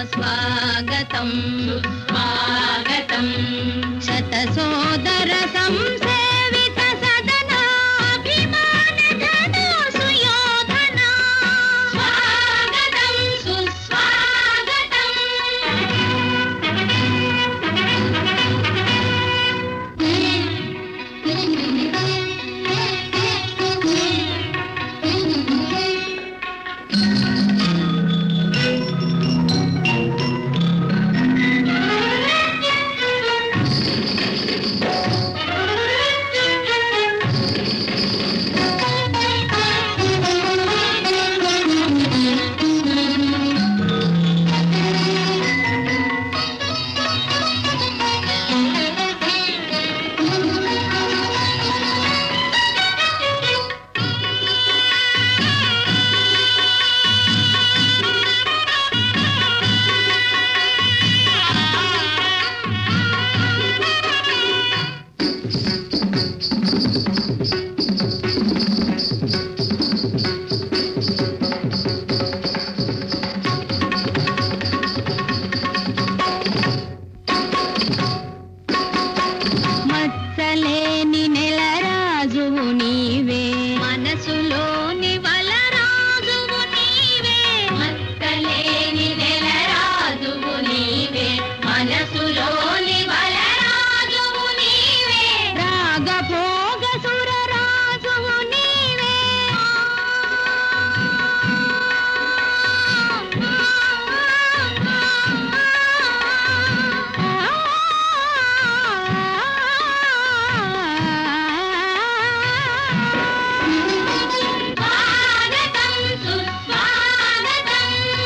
స్వాగతం స్వాగతం శత సోదర సంసేవిత సదనాభిమాన జన సుయోధన స్వాగతం సుస్వాగతం మచ్చలేని నెల రాజువు నీవే మనసులోని వల రాజువు నీవే మక్కలేని నెల రాజువు నీవే మనసులోని వలరాజువు నీవే రాగభోగ సుర రాజువు నీవే స్వాగతం సుస్వాగతం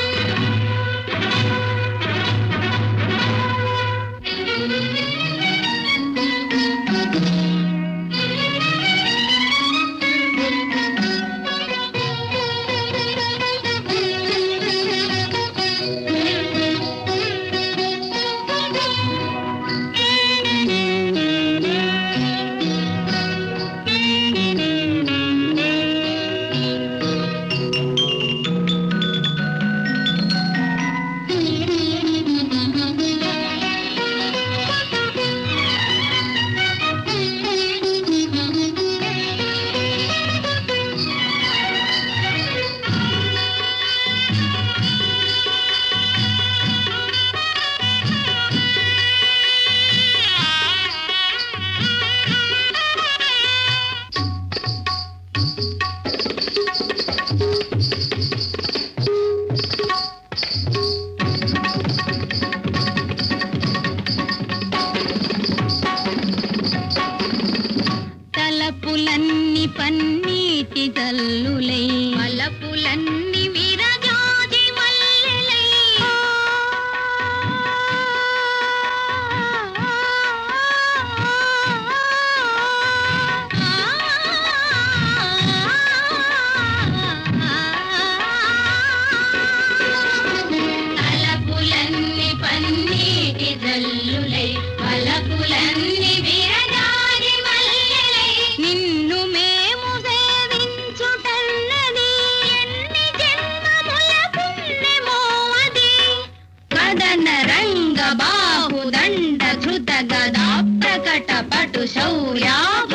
తలపులన్ని పన్నీటి జల్లులై మలపులన్ని విరజాజి మల్లెలై తలపులన్ని పన్నీటి జల్లులై మలపులన్ని విరజాజి మల్లెలై నిన్ను మేము సేవించుటన్నది ఎన్ని జన్మముల పుణ్యమో అది కదన రంగ బాహు దండ ధృత గదా ప్రకట పటు శౌర్యాభ